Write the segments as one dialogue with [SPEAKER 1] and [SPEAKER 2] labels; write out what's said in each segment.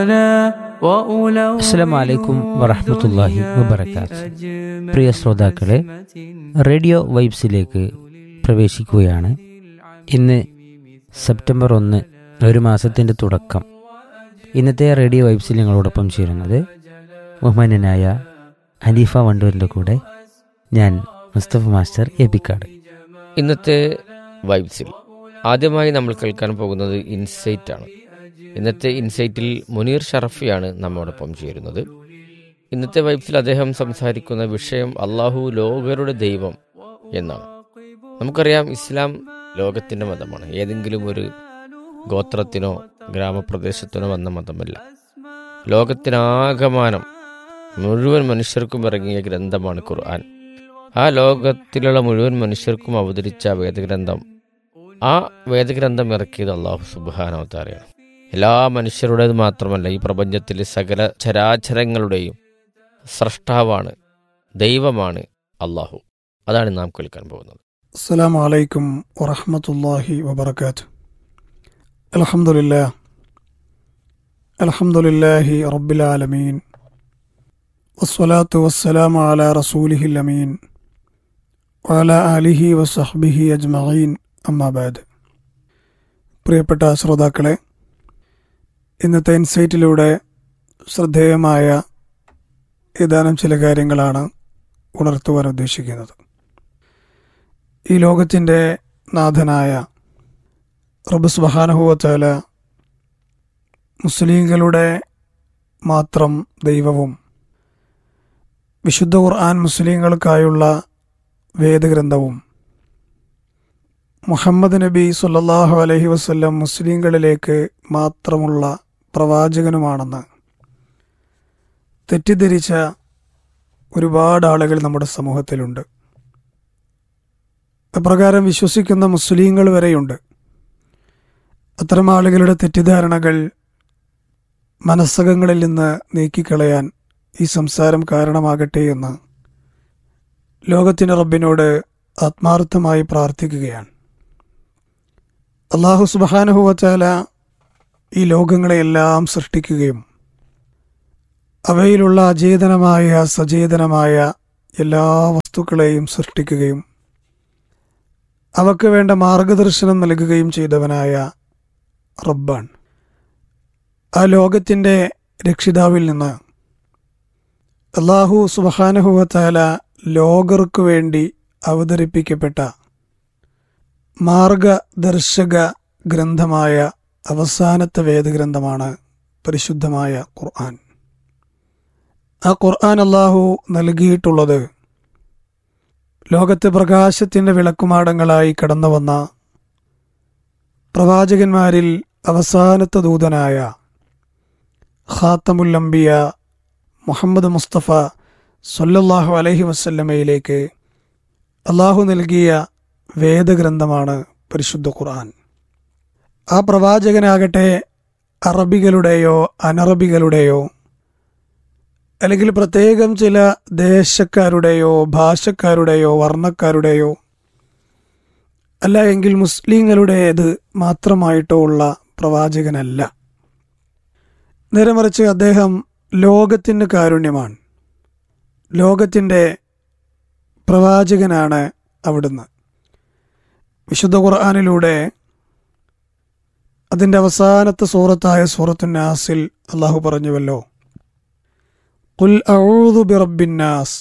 [SPEAKER 1] അസ്സലാമു അലൈക്കും വറഹ്മത്തുള്ളാഹി വബറകാത്ത് പ്രിയ ശ്രോതാക്കളെ റേഡിയോ വൈബ്സിലേക്ക് പ്രവേശിക്കുകയാണ് ഇന്ന് സെപ്റ്റംബർ ഒന്ന് ഒരു മാസത്തിൻ്റെ തുടക്കം ഇന്നത്തെ റേഡിയോ വൈബ്സിൽ ഞങ്ങളോടൊപ്പം ചേരുന്നത് ബഹുമാന്യനായ ഹനീഫ വണ്ടൂരിൻ്റെ കൂടെ ഞാൻ മുസ്തഫ മാസ്റ്റർ എബിക്കാട്
[SPEAKER 2] ഇന്നത്തെ വൈബ്സിൽ ആദ്യമായി നമ്മൾ കേൾക്കാൻ പോകുന്നത് ഇൻസൈറ്റ് ആണ് ഇന്നത്തെ ഇൻസൈറ്റിൽ മുനീർ ഷറഫിയാണ് നമ്മോടൊപ്പം ചേരുന്നത് ഇന്നത്തെ വൈബ്സിൽ അദ്ദേഹം സംസാരിക്കുന്ന വിഷയം അള്ളാഹു ലോകരുടെ ദൈവം എന്നാണ് നമുക്കറിയാം ഇസ്ലാം ലോകത്തിന്റെ മതമാണ് ഏതെങ്കിലും ഒരു ഗോത്രത്തിനോ ഗ്രാമപ്രദേശത്തിനോ വന്ന മതമല്ല ലോകത്തിനാകമാനം മുഴുവൻ മനുഷ്യർക്കും ഇറങ്ങിയ ഗ്രന്ഥമാണ് ഖുർആൻ ആ ലോകത്തിലുള്ള മുഴുവൻ മനുഷ്യർക്കും അവതരിച്ച വേദഗ്രന്ഥം ആ വേദഗ്രന്ഥം ഇറക്കിയത് അള്ളാഹു സുബാനവതാരയാണ് എല്ലാ മനുഷ്യരുടേത് മാത്രമല്ല ഈ പ്രപഞ്ചത്തിലെ സകല ചരാചരങ്ങളുടെയും സ്രഷ്ടാവാണ് ദൈവമാണ് അള്ളാഹു അതാണ് നാം കേൾക്കാൻ പോകുന്നത്
[SPEAKER 3] السلام عليكم ورحمة الله وبركاته الحمد لله الحمد لله رب العالمين والصلاة والسلام على رسوله الأمين وعلى آله وصحبه أجمعين أما بعد പ്രിയപ്പെട്ട ശ്രോതാക്കളെ ഇന്നത്തെ ഇൻസൈറ്റിലൂടെ ശ്രദ്ധേയമായ ഏതാനും ചില കാര്യങ്ങളാണ് ഉണർത്തുവാൻ ഉദ്ദേശിക്കുന്നത് ഈ ലോകത്തിൻ്റെ നാഥനായ റബ്ബ് സുബഹാനഹുവച്ചാല മുസ്ലിങ്ങളുടെ മാത്രം ദൈവവും വിശുദ്ധ ഖുർആൻ മുസ്ലിങ്ങൾക്കായുള്ള വേദഗ്രന്ഥവും മുഹമ്മദ് നബി സല്ലല്ലാഹു അലൈഹി വസല്ലം മുസ്ലിങ്ങളിലേക്ക് മാത്രമുള്ള പ്രവാചകനുമാണെന്ന് തെറ്റിദ്ധരിച്ച ഒരുപാട് ആളുകൾ നമ്മുടെ സമൂഹത്തിലുണ്ട് അപ്രകാരം വിശ്വസിക്കുന്ന മുസ്ലിങ്ങൾ വരെയുണ്ട് അത്തരം ആളുകളുടെ തെറ്റിദ്ധാരണകൾ മനസ്സകങ്ങളിൽ നിന്ന് നീക്കിക്കളയാൻ ഈ സംസാരം കാരണമാകട്ടെ എന്ന് ലോകത്തിന് റബ്ബിനോട് ആത്മാർത്ഥമായി പ്രാർത്ഥിക്കുകയാണ് അള്ളാഹു സുബാനുഹുവച്ചാല ഈ ലോകങ്ങളെയെല്ലാം സൃഷ്ടിക്കുകയും അവയിലുള്ള അചേതനമായ സചേതനമായ എല്ലാ വസ്തുക്കളെയും സൃഷ്ടിക്കുകയും അവക്ക് വേണ്ട മാർഗദർശനം നൽകുകയും ചെയ്തവനായ റബ്ബാൻ ആ ലോകത്തിൻ്റെ രക്ഷിതാവിൽ നിന്ന് അള്ളാഹു സുബഹാനഹുവത്താല ലോകർക്ക് വേണ്ടി അവതരിപ്പിക്കപ്പെട്ട മാർഗദർശക ഗ്രന്ഥമായ അവസാനത്തെ വേദഗ്രന്ഥമാണ് പരിശുദ്ധമായ ഖുർആൻ ആ ഖുർആൻ അള്ളാഹു നൽകിയിട്ടുള്ളത് ലോകത്തെ പ്രകാശത്തിന്റെ വിളക്കുമാടങ്ങളായി കടന്നു വന്ന പ്രവാചകന്മാരിൽ അവസാനത്തെ ദൂതനായ ഖാത്തമുൽ അംബിയ മുഹമ്മദ് മുസ്തഫ സൊല്ലാഹു അലഹി വസല്ലമയിലേക്ക് അള്ളാഹു നൽകിയ വേദഗ്രന്ഥമാണ് പരിശുദ്ധ ഖുർആൻ ആ പ്രവാചകനാകട്ടെ അറബികളുടെയോ അനറബികളുടെയോ അല്ലെങ്കിൽ പ്രത്യേകം ചില ദേശക്കാരുടെയോ ഭാഷക്കാരുടെയോ വർണ്ണക്കാരുടെയോ അല്ല എങ്കിൽ മുസ്ലിങ്ങളുടേത് മാത്രമായിട്ടോ ഉള്ള പ്രവാചകനല്ല നേരെ മറിച്ച് അദ്ദേഹം ലോകത്തിൻ്റെ കാരുണ്യമാണ് ലോകത്തിൻ്റെ പ്രവാചകനാണ് അവിടുന്ന് വിശുദ്ധ ഖുർആാനിലൂടെ അതിൻ്റെ അവസാനത്തെ സൂറത്തായ സൂറത്തു നാസിൽ അള്ളാഹു പറഞ്ഞുവല്ലോ قل أعوذ برب الناس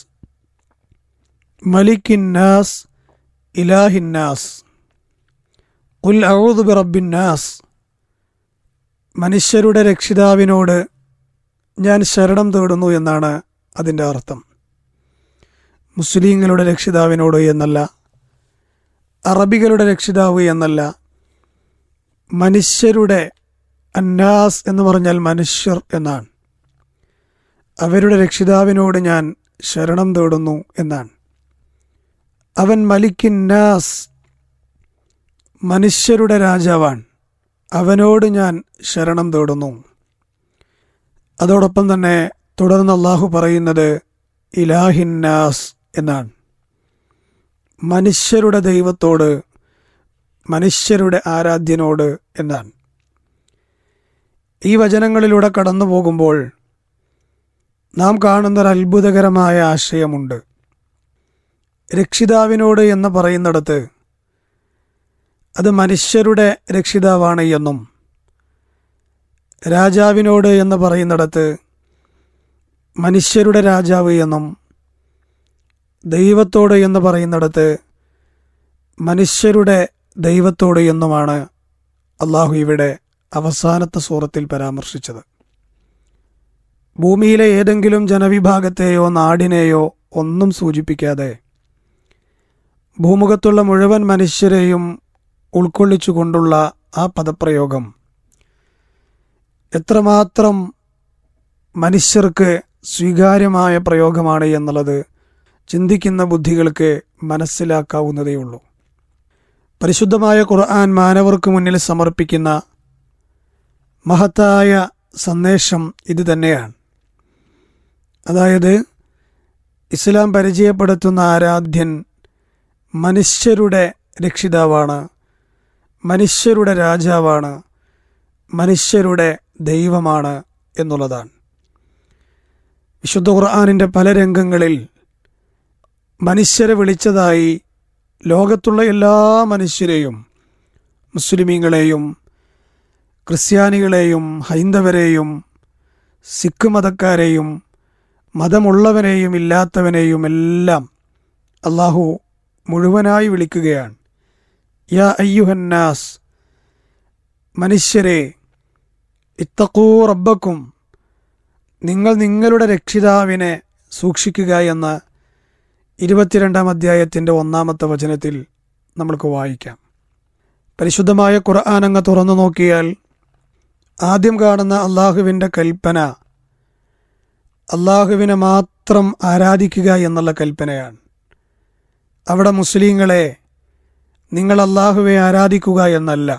[SPEAKER 3] ملك الناس إله الناس قل أعوذ برب الناس മനുഷ്യരുടെ രക്ഷിതാവിനോട് ഞാൻ ശരണം തേടുന്നു എന്നാണ് അതിൻ്റെ അർത്ഥം മുസ്ലിങ്ങളുടെ രക്ഷിതാവിനോട് എന്നല്ല അറബികളുടെ രക്ഷിതാവ് എന്നല്ല മനുഷ്യരുടെ അന്നാസ് എന്ന് പറഞ്ഞാൽ മനുഷ്യർ എന്നാണ് അവരുടെ രക്ഷിതാവിനോട് ഞാൻ ശരണം തേടുന്നു എന്നാണ് അവൻ മലിക്കിന്നാസ് മനുഷ്യരുടെ രാജാവാണ് അവനോട് ഞാൻ ശരണം തേടുന്നു അതോടൊപ്പം തന്നെ തുടർന്ന് അള്ളാഹു പറയുന്നത് ഇലാഹിന്നാസ് എന്നാണ് മനുഷ്യരുടെ ദൈവത്തോട് മനുഷ്യരുടെ ആരാധ്യനോട് എന്നാണ് ഈ വചനങ്ങളിലൂടെ കടന്നു പോകുമ്പോൾ നാം കാണുന്നൊരു അത്ഭുതകരമായ ആശയമുണ്ട് രക്ഷിതാവിനോട് എന്ന് പറയുന്നിടത്ത് അത് മനുഷ്യരുടെ രക്ഷിതാവാണ് എന്നും രാജാവിനോട് എന്ന് പറയുന്നിടത്ത് മനുഷ്യരുടെ രാജാവ് എന്നും ദൈവത്തോട് എന്ന് പറയുന്നിടത്ത് മനുഷ്യരുടെ ദൈവത്തോട് എന്നുമാണ് അള്ളാഹു ഇവിടെ അവസാനത്തെ സൂറത്തിൽ പരാമർശിച്ചത് ഭൂമിയിലെ ഏതെങ്കിലും ജനവിഭാഗത്തെയോ നാടിനെയോ ഒന്നും സൂചിപ്പിക്കാതെ ഭൂമുഖത്തുള്ള മുഴുവൻ മനുഷ്യരെയും ഉൾക്കൊള്ളിച്ചുകൊണ്ടുള്ള ആ പദപ്രയോഗം എത്രമാത്രം മനുഷ്യർക്ക് സ്വീകാര്യമായ പ്രയോഗമാണ് എന്നുള്ളത് ചിന്തിക്കുന്ന ബുദ്ധികൾക്ക് മനസ്സിലാക്കാവുന്നതേയുള്ളൂ പരിശുദ്ധമായ ഖുർആൻ മാനവർക്ക് മുന്നിൽ സമർപ്പിക്കുന്ന മഹത്തായ സന്ദേശം ഇത് തന്നെയാണ് അതായത് ഇസ്ലാം പരിചയപ്പെടുത്തുന്ന ആരാധ്യൻ മനുഷ്യരുടെ രക്ഷിതാവാണ് മനുഷ്യരുടെ രാജാവാണ് മനുഷ്യരുടെ ദൈവമാണ് എന്നുള്ളതാണ് വിശുദ്ധ ഖുർആാനിൻ്റെ പല രംഗങ്ങളിൽ മനുഷ്യരെ വിളിച്ചതായി ലോകത്തുള്ള എല്ലാ മനുഷ്യരെയും മുസ്ലിമീങ്ങളെയും ക്രിസ്ത്യാനികളെയും ഹൈന്ദവരെയും സിഖ് മതക്കാരെയും മതമുള്ളവനെയും ഇല്ലാത്തവനെയും എല്ലാം അള്ളാഹു മുഴുവനായി വിളിക്കുകയാണ് യാ അയ്യുഹന്നാസ് മനുഷ്യരെ ഇത്തക്കൂ റബ്ബക്കും നിങ്ങൾ നിങ്ങളുടെ രക്ഷിതാവിനെ സൂക്ഷിക്കുക എന്ന് ഇരുപത്തിരണ്ടാം അധ്യായത്തിൻ്റെ ഒന്നാമത്തെ വചനത്തിൽ നമ്മൾക്ക് വായിക്കാം പരിശുദ്ധമായ ഖുർആൻ അങ്ങ് തുറന്നു നോക്കിയാൽ ആദ്യം കാണുന്ന അള്ളാഹുവിൻ്റെ കൽപ്പന അള്ളാഹുവിനെ മാത്രം ആരാധിക്കുക എന്നുള്ള കൽപ്പനയാണ് അവിടെ മുസ്ലിങ്ങളെ നിങ്ങൾ അള്ളാഹുവെ ആരാധിക്കുക എന്നല്ല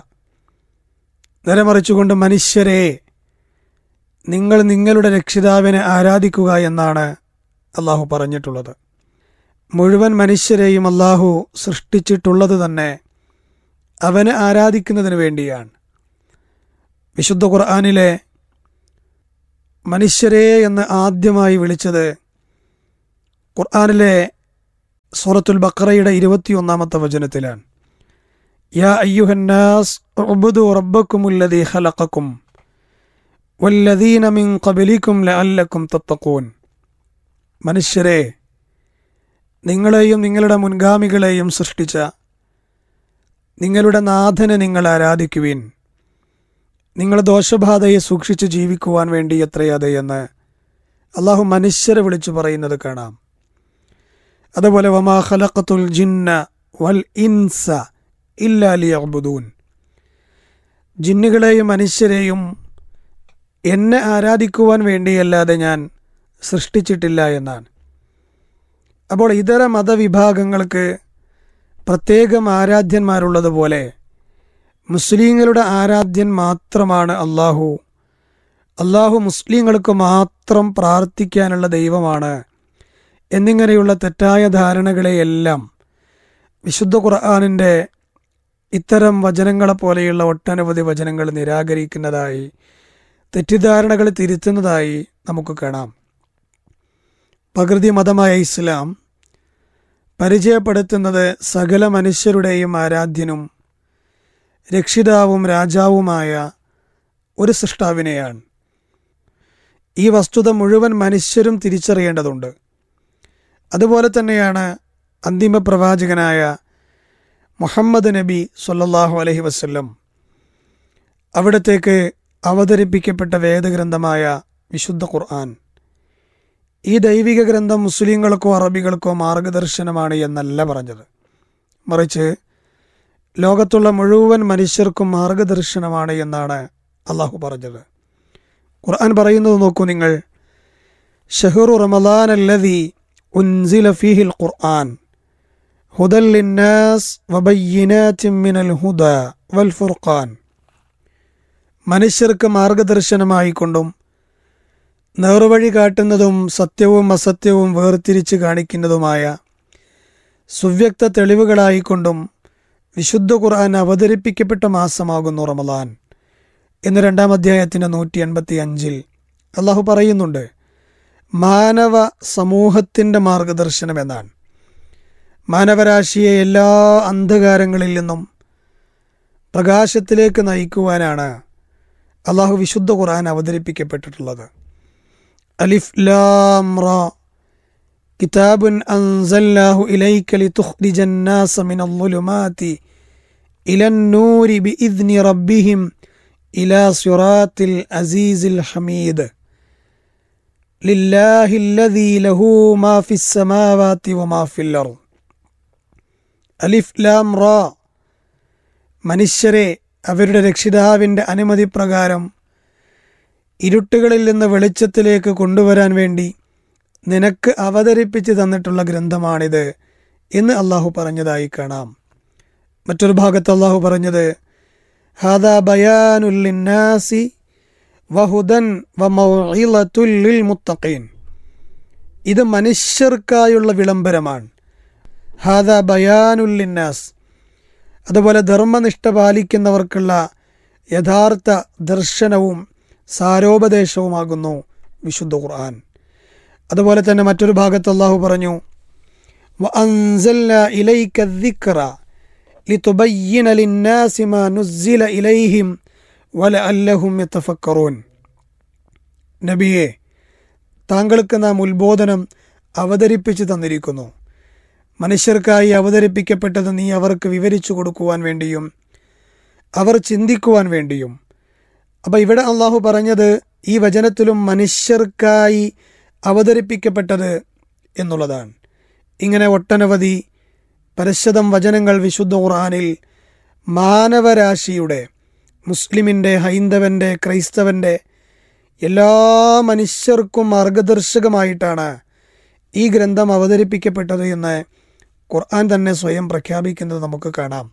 [SPEAKER 3] നേരെ മറിച്ചുകൊണ്ട് മനുഷ്യരെ നിങ്ങൾ നിങ്ങളുടെ രക്ഷിതാവിനെ ആരാധിക്കുക എന്നാണ് അള്ളാഹു പറഞ്ഞിട്ടുള്ളത് മുഴുവൻ മനുഷ്യരെയും അള്ളാഹു സൃഷ്ടിച്ചിട്ടുള്ളത് തന്നെ അവനെ ആരാധിക്കുന്നതിന് വേണ്ടിയാണ് വിശുദ്ധ ഖുർആാനിലെ മനുഷ്യരെ എന്ന് ആദ്യമായി വിളിച്ചത് ഖുർആാനിലെ സൂറത്തുൽ ബക്കറയുടെ ഇരുപത്തിയൊന്നാമത്തെ വചനത്തിലാണ് യാ അയ്യുഹന്നാസ് ഉബ്ദു റബ്ബക്കുമുല്ലദീ ഖലഖക്കും വല്ലദീന മിൻ ഖബലിക്കും ലഅല്ലക്കും തത്തഖൂൻ മനുഷ്യരെ നിങ്ങളെയും നിങ്ങളുടെ മുൻഗാമികളെയും സൃഷ്ടിച്ച നിങ്ങളുടെ നാഥനെ നിങ്ങൾ ആരാധിക്കുവിൻ നിങ്ങൾ ദോഷബാധയെ സൂക്ഷിച്ച് ജീവിക്കുവാൻ വേണ്ടി എത്രയത് എന്ന് അള്ളാഹു മനുഷ്യരെ വിളിച്ചു പറയുന്നത് കാണാം അതുപോലെ വമാ ഖലഖത്തുൽ ജിന്ന വൽ ഇൻസ ഇല്ലാലിയബുദൂൻ ജിന്നുകളെയും മനുഷ്യരെയും എന്നെ ആരാധിക്കുവാൻ വേണ്ടിയല്ലാതെ ഞാൻ സൃഷ്ടിച്ചിട്ടില്ല എന്നാണ് അപ്പോൾ ഇതര മതവിഭാഗങ്ങൾക്ക് പ്രത്യേകം ആരാധ്യന്മാരുള്ളതുപോലെ മുസ്ലിങ്ങളുടെ ആരാധ്യൻ മാത്രമാണ് അള്ളാഹു അള്ളാഹു മുസ്ലിങ്ങൾക്ക് മാത്രം പ്രാർത്ഥിക്കാനുള്ള ദൈവമാണ് എന്നിങ്ങനെയുള്ള തെറ്റായ ധാരണകളെയെല്ലാം വിശുദ്ധ ഖുർആാനിൻ്റെ ഇത്തരം വചനങ്ങളെ പോലെയുള്ള ഒട്ടനവധി വചനങ്ങൾ നിരാകരിക്കുന്നതായി തെറ്റിദ്ധാരണകൾ തിരുത്തുന്നതായി നമുക്ക് കാണാം പ്രകൃതി മതമായ ഇസ്ലാം പരിചയപ്പെടുത്തുന്നത് സകല മനുഷ്യരുടെയും ആരാധ്യനും രക്ഷിതാവും രാജാവുമായ ഒരു സൃഷ്ടാവിനെയാണ് ഈ വസ്തുത മുഴുവൻ മനുഷ്യരും തിരിച്ചറിയേണ്ടതുണ്ട് അതുപോലെ തന്നെയാണ് അന്തിമ പ്രവാചകനായ മുഹമ്മദ് നബി സല്ലല്ലാഹു അലൈഹി വസല്ലം അവിടത്തേക്ക് അവതരിപ്പിക്കപ്പെട്ട വേദഗ്രന്ഥമായ വിശുദ്ധ ഖുർആൻ ഈ ദൈവിക ഗ്രന്ഥം മുസ്ലിങ്ങൾക്കോ അറബികൾക്കോ മാർഗദർശനമാണ് എന്നല്ല പറഞ്ഞത് മറിച്ച് ലോകത്തുള്ള മുഴുവൻ മനുഷ്യർക്കും മാർഗദർശനമാണ് എന്നാണ് അള്ളാഹു പറഞ്ഞത് ഖുർആൻ പറയുന്നത് നോക്കൂ നിങ്ങൾ ഷഹറു റമദാൻ അല്ലതി ഉൻസില ഫീഹിൽ ഖുർആൻ ഹുദൽ ലിന്നാസ് വബയ്യിനാത്തിൻ മിനൽ ഹുദ വൽ ഫുർഖാൻ മനുഷ്യർക്ക് മാർഗദർശനമായിക്കൊണ്ടും നേർവഴി കാട്ടുന്നതും സത്യവും അസത്യവും വേർതിരിച്ച് കാണിക്കുന്നതുമായ സുവ്യക്ത തെളിവുകളായിക്കൊണ്ടും വിശുദ്ധ ഖുർആൻ അവതരിപ്പിക്കപ്പെട്ട മാസമാകുന്നു റമദാൻ എന്ന രണ്ടാം അധ്യായത്തിൻ്റെ നൂറ്റി എൺപത്തി അഞ്ചിൽ അള്ളാഹു പറയുന്നുണ്ട് മാനവ സമൂഹത്തിൻ്റെ മാർഗദർശനം എന്നാണ് മാനവരാശിയെ എല്ലാ അന്ധകാരങ്ങളിൽ നിന്നും പ്രകാശത്തിലേക്ക് നയിക്കുവാനാണ് അള്ളാഹു വിശുദ്ധ ഖുർആൻ അവതരിപ്പിക്കപ്പെട്ടിട്ടുള്ളത് അലിഫ് ലാം റ കിതാബുൻ അൻസല്ലാഹു ഇലൈക ലിതുഖ്രിജ الناس من الظلمات إلى النور بإذن ربهم إلى صراط العزيز الحميد لله الذي له ما في السماوات وما في الأرض അലിഫ് ലാം റ മനുഷ്യരെ അവരുടെ രക്ഷിതാവിൻ്റെ അനുമതി പ്രകാരം ഇരുട്ടുകളിൽ നിന്ന് വെളിച്ചത്തിലേക്ക് കൊണ്ടുവരാൻ വേണ്ടി നിനക്ക് അവതരിപ്പിച്ച് തന്നിട്ടുള്ള ഗ്രന്ഥമാണിത് എന്ന് അള്ളാഹു പറഞ്ഞതായി കാണാം മറ്റൊരു ഭാഗത്ത് അള്ളാഹു പറഞ്ഞത് ഹാദ ബയാനുല്ലിന്നാസി വഹുദൻ വമൗഇളത്തുല്ലിൽ മുത്തഖീൻ ഇത് മനുഷ്യർക്കായുള്ള വിളംബരമാണ് ഹാദ ബയാനുല്ലിന്നാസ് അതുപോലെ ധർമ്മനിഷ്ഠ പാലിക്കുന്നവർക്കുള്ള യഥാർത്ഥ ദർശനവും സാരോപദേശവുമാകുന്നു വിശുദ്ധ ഖുർആൻ അതുപോലെ തന്നെ മറ്റൊരു ഭാഗത്ത് അള്ളാഹു പറഞ്ഞു وأنزلنا إليك الذكر لتبين للناس ما نزل إليهم ولعلهم يتفكرون നബിയെ താങ്കൾക്ക് നാം ഉത്ബോധനം അവതരിപ്പിച്ചു തന്നിരിക്കുന്നു മനുഷ്യർക്കായി അവതരിപ്പിക്കപ്പെട്ടത് നീ അവർക്ക് വിവരിച്ചു കൊടുക്കുവാൻ വേണ്ടിയും അവർ ചിന്തിക്കുവാൻ വേണ്ടിയും അപ്പം ഇവിടെ അള്ളാഹു പറഞ്ഞത് ഈ വചനത്തിലും മനുഷ്യർക്കായി അവതരിപ്പിക്കപ്പെട്ടത് എന്നുള്ളതാണ് ഇങ്ങനെ ഒട്ടനവധി പരശതം വചനങ്ങൾ വിശുദ്ധ ഖുർആാനിൽ മാനവരാശിയുടെ മുസ്ലിമിൻ്റെ ഹൈന്ദവൻ്റെ ക്രൈസ്തവൻ്റെ എല്ലാ മനുഷ്യർക്കും മാർഗദർശകമായിട്ടാണ് ഈ ഗ്രന്ഥം അവതരിപ്പിക്കപ്പെട്ടത് എന്ന് ഖുർആൻ തന്നെ സ്വയം പ്രഖ്യാപിക്കുന്നത് നമുക്ക് കാണാം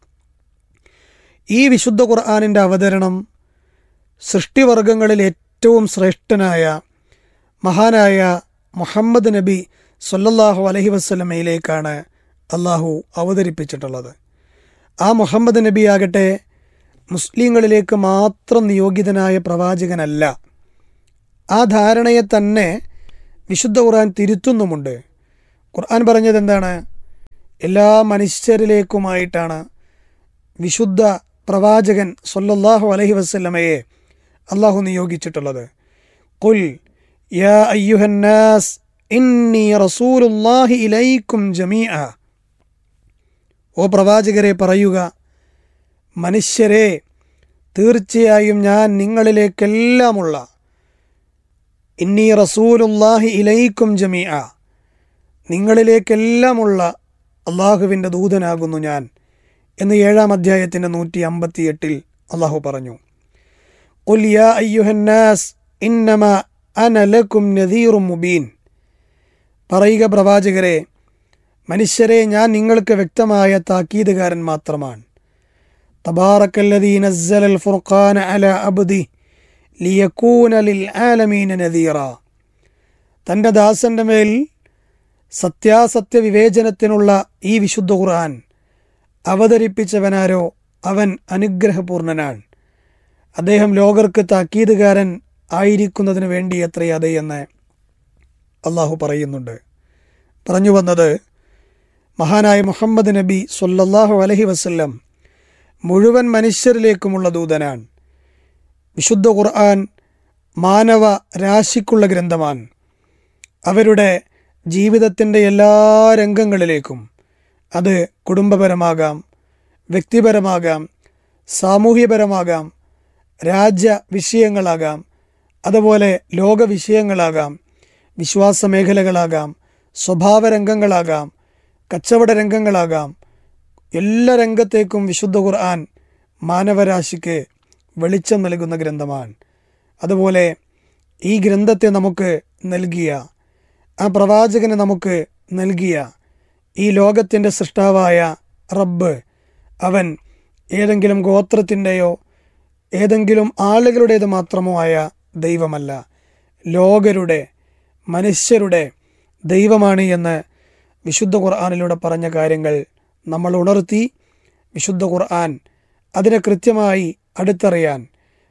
[SPEAKER 3] ഈ വിശുദ്ധ ഖുർആാനിൻ്റെ അവതരണം സൃഷ്ടിവർഗങ്ങളിൽ ഏറ്റവും ശ്രേഷ്ഠനായ മഹാനായ മുഹമ്മദ് നബി സല്ലല്ലാഹു അലഹി വസ്ലമയിലേക്കാണ് അള്ളാഹു അവതരിപ്പിച്ചിട്ടുള്ളത് ആ മുഹമ്മദ് നബി ആകട്ടെ മുസ്ലിങ്ങളിലേക്ക് മാത്രം നിയോഗിതനായ പ്രവാചകനല്ല ആ ധാരണയെ തന്നെ വിശുദ്ധ ഖുർആൻ തിരുത്തുന്നുമുണ്ട് ഖുർആൻ പറഞ്ഞത് എന്താണ് എല്ലാ മനുഷ്യരിലേക്കുമായിട്ടാണ് വിശുദ്ധ പ്രവാചകൻ സല്ലല്ലാഹു അലഹി വസ്ലമയെ അള്ളാഹു നിയോഗിച്ചിട്ടുള്ളത് കുൽ യാ അയ്യുഹന്നാസ് ഇന്നി റസൂലുല്ലാഹി ഇലൈക്കും ജമീഅ ഓ പ്രവാചകരെ പറയുക മനുഷ്യരെ തീർച്ചയായും ഞാൻ നിങ്ങളിലേക്കെല്ലാമുള്ള ഇന്നി റസൂലുല്ലാഹി ഇലൈക്കും ജമീഅ നിങ്ങളിലേക്കെല്ലാമുള്ള അള്ളാഹുവിൻ്റെ ദൂതനാകുന്നു ഞാൻ എന്ന് ഏഴാം അധ്യായത്തിൻ്റെ നൂറ്റി അമ്പത്തിയെട്ടിൽ അള്ളാഹു പറഞ്ഞു قل يا أيها الناس إنما أنا لكم نذير മുബീൻ പറയുക പ്രവാചകരെ മനുഷ്യരെ ഞാൻ നിങ്ങൾക്ക് വ്യക്തമായ താക്കീതുകാരൻ മാത്രമാണ് തബാറക്കല്ലദീ നസ്സലൽ ഫുർഖാന അല അബ്ദി ലിയക്കൂന ലിൽ ആലമീന നദീറ തൻ്റെ ദാസന്റെ മേൽ സത്യാസത്യ വിവേചനത്തിനുള്ള ഈ വിശുദ്ധ ഖുർആൻ അവതരിപ്പിച്ചവനാരോ അവൻ അനുഗ്രഹപൂർണനാണ് അദ്ദേഹം ലോകർക്ക് താക്കീതുകാരൻ ആയിരിക്കുന്നതിന് വേണ്ടി എത്രയതെ എന്ന് അള്ളാഹു പറയുന്നുണ്ട് പറഞ്ഞു വന്നത് മഹാനായ മുഹമ്മദ് നബി സൊല്ലാഹു അലഹി വസ്ല്ലം മുഴുവൻ മനുഷ്യരിലേക്കുമുള്ള ദൂതനാണ് വിശുദ്ധ ഖുർആൻ മാനവ രാശിക്കുള്ള ഗ്രന്ഥമാണ് അവരുടെ ജീവിതത്തിൻ്റെ എല്ലാ രംഗങ്ങളിലേക്കും അത് കുടുംബപരമാകാം വ്യക്തിപരമാകാം സാമൂഹ്യപരമാകാം രാജ്യ വിഷയങ്ങളാകാം അതുപോലെ ലോക വിഷയങ്ങളാകാം വിശ്വാസ മേഖലകളാകാം സ്വഭാവ രംഗങ്ങളാകാം കച്ചവട രംഗങ്ങളാകാം എല്ലാ രംഗത്തേക്കും വിശുദ്ധ ഖുർആൻ മാനവരാശിക്ക് വെളിച്ചം നൽകുന്ന ഗ്രന്ഥമാണ് അതുപോലെ ഈ ഗ്രന്ഥത്തെ നമുക്ക് നൽകിയ ആ പ്രവാചകനെ നമുക്ക് നൽകിയ ഈ ലോകത്തിൻ്റെ സൃഷ്ടാവായ റബ്ബ് അവൻ ഏതെങ്കിലും ഗോത്രത്തിൻ്റെയോ ഏതെങ്കിലും ആളുകളുടേത് മാത്രമോ ആയ ദൈവമല്ല ലോകരുടെ മനുഷ്യരുടെ ദൈവമാണ് എന്ന് വിശുദ്ധ ഖുർആാനിലൂടെ പറഞ്ഞ കാര്യങ്ങൾ നമ്മൾ ഉണർത്തി വിശുദ്ധ ഖുർആൻ അതിനെ കൃത്യമായി അടുത്തറിയാൻ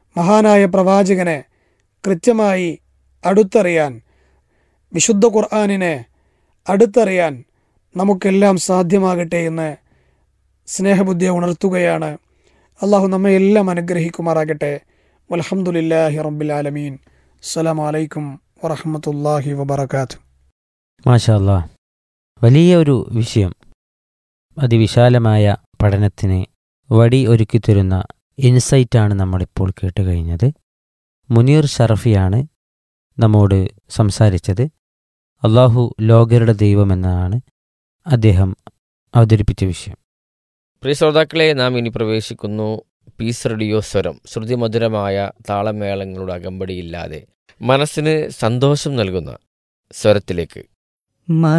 [SPEAKER 3] മഹാനായ പ്രവാചകനെ കൃത്യമായി അടുത്തറിയാൻ വിശുദ്ധ ഖുർആാനിനെ അടുത്തറിയാൻ നമുക്കെല്ലാം സാധ്യമാകട്ടെ എന്ന് സ്നേഹബുദ്ധിയെ ഉണർത്തുകയാണ് അള്ളാഹു നമ്മെ എല്ലാം അനുഗ്രഹിക്കുമാറാകട്ടെ വലഹമുല്ലാഹി റബ്ബിൽ ആലമീൻ അസ്സലാമു അലൈക്കും വറഹമത്തല്ലാഹി വബർക്കാത്തു
[SPEAKER 1] മാഷാ അല്ലാ വലിയ ഒരു വിഷയം അതിവിശാലമായ പഠനത്തിന് വടി ഒരുക്കി തരുന്ന ഇൻസൈറ്റാണ് നമ്മളിപ്പോൾ കേട്ട് കഴിഞ്ഞത് മുനീർ ഷറഫിയാണ് നമ്മോട് സംസാരിച്ചത് അള്ളാഹു ലോകരുടെ ദൈവമെന്നാണ് അദ്ദേഹം അവതരിപ്പിച്ച വിഷയം
[SPEAKER 2] പ്രിയ ശ്രോതാക്കളെ നാം ഇനി പ്രവേശിക്കുന്നു പീസ് റേഡിയോ സ്വരം ശ്രുതിമധുരമായ താളമേളങ്ങളുടെ അകമ്പടിയില്ലാതെ മനസ്സിന് സന്തോഷം നൽകുന്ന സ്വരത്തിലേക്ക്